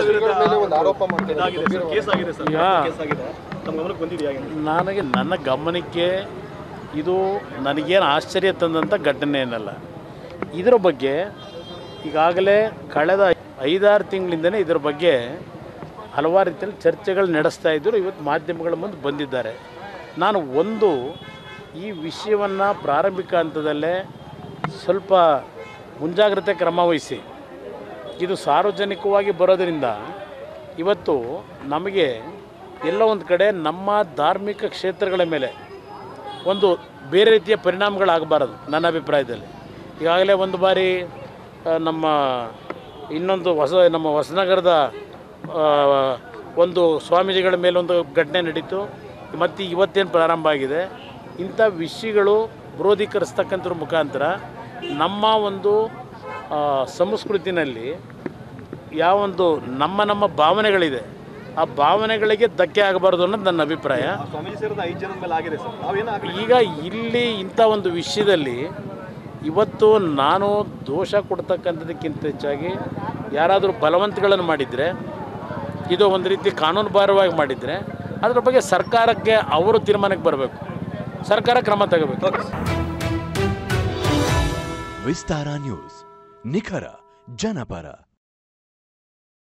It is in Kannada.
ಶ್ರೀಗಳ ಮೇಲೆ ಒಂದು ಆರೋಪ ಮಾಡ್ತಾರೆ ಇದಾಗಿದೆ ಸರ್ ಕೇಸ್ ಆಗಿದೆ ಸರ್ ಯಾ. ಕೇಸ್ ಆಗಿದೆ ತಮ್ಮ ಗಮನಕ್ಕೆ ಬಂದಿದೆಯಾ ಏನು? ನನಗೆ ನನ್ನ ಗಮನಕ್ಕೆ ಇದು ನನಗೇನು ಆಶ್ಚರ್ಯ ತಂದಂಥ ಘಟನೆ ಏನಲ್ಲ ಇದರ ಬಗ್ಗೆ ಈಗಾಗಲೇ ಕಳೆದ ಐದಾರು ತಿಂಗಳಿಂದನೇ ಇದರ ಬಗ್ಗೆ ಹಲವಾರು ರೀತಿಯಲ್ಲಿ ಚರ್ಚೆಗಳು ನಡೆಸ್ತಾ ಇದ್ದರು ಇವತ್ತು ಮಾಧ್ಯಮಗಳ ಮುಂದೆ ಬಂದಿದ್ದಾರೆ ನಾನು ಒಂದು ಈ ವಿಷಯವನ್ನು ಪ್ರಾರಂಭಿಕ ಹಂತದಲ್ಲೇ ಸ್ವಲ್ಪ ಮುಂಜಾಗ್ರತೆ ಕ್ರಮ ವಹಿಸಿ ಇದು ಸಾರ್ವಜನಿಕವಾಗಿ ಬರೋದರಿಂದ ಇವತ್ತು ನಮಗೆ ಎಲ್ಲ ಒಂದು ಕಡೆ ನಮ್ಮ ಧಾರ್ಮಿಕ ಕ್ಷೇತ್ರಗಳ ಮೇಲೆ ಒಂದು ಬೇರೆ ರೀತಿಯ ಪರಿಣಾಮಗಳಾಗಬಾರದು ನನ್ನ ಅಭಿಪ್ರಾಯದಲ್ಲಿ ಈಗಾಗಲೇ ಒಂದು ಬಾರಿ ಆ, ನಮ್ಮ ಇನ್ನೊಂದು ಹೊಸ ನಮ್ಮ ಹೊಸನಗರದ ಆ, ಒಂದು ಸ್ವಾಮೀಜಿಗಳ ಮೇಲೊಂದು ಘಟನೆ ನಡೀತು ಮತ್ತು ಇವತ್ತೇನು ಪ್ರಾರಂಭ ಆಗಿದೆ ಇಂಥ ವಿಷಯಗಳು ವಿರೋಧೀಕರಿಸ್ತಕ್ಕಂಥದ್ರ ಮುಖಾಂತರ ನಮ್ಮ ಒಂದು ಆ, ಸಂಸ್ಕೃತಿನಲ್ಲಿ ಯಾವೊಂದು ನಮ್ಮ ನಮ್ಮ ಭಾವನೆಗಳಿದೆ ಆ ಭಾವನೆಗಳಿಗೆ ಧಕ್ಕೆ ಆಗಬಾರ್ದು ಅನ್ನೋದು ನನ್ನ ಅಭಿಪ್ರಾಯ ಆ ಸ್ವಾಮೀಜಿ ಸೇರಿದ ಐದು ಜನದ ಮೇಲೆ ಆಗಿದೆ ಸರ್ ನಾವೇನು ಈಗ ಇಲ್ಲಿ ಇಂಥ ಒಂದು ವಿಷಯದಲ್ಲಿ ಇವತ್ತು ನಾನು ದೋಷ ಕೊಡ್ತಕ್ಕಂಥದ್ದಕ್ಕಿಂತ ಹೆಚ್ಚಾಗಿ ಯಾರಾದರೂ ಬಲವಂತಗಳನ್ನು ಮಾಡಿದರೆ ಇದು ಒಂದು ರೀತಿ ಕಾನೂನುಬಾರವಾಗಿ ಮಾಡಿದರೆ ಅದರ ಬಗ್ಗೆ ಸರ್ಕಾರಕ್ಕೆ ಅವರು ತೀರ್ಮಾನಕ್ಕೆ ಬರಬೇಕು ಸರ್ಕಾರ ಕ್ರಮ ತಗೋಬೇಕು ವಿಸ್ತಾರ ನ್ಯೂಸ್ ನಿಖರ ಜನಪರ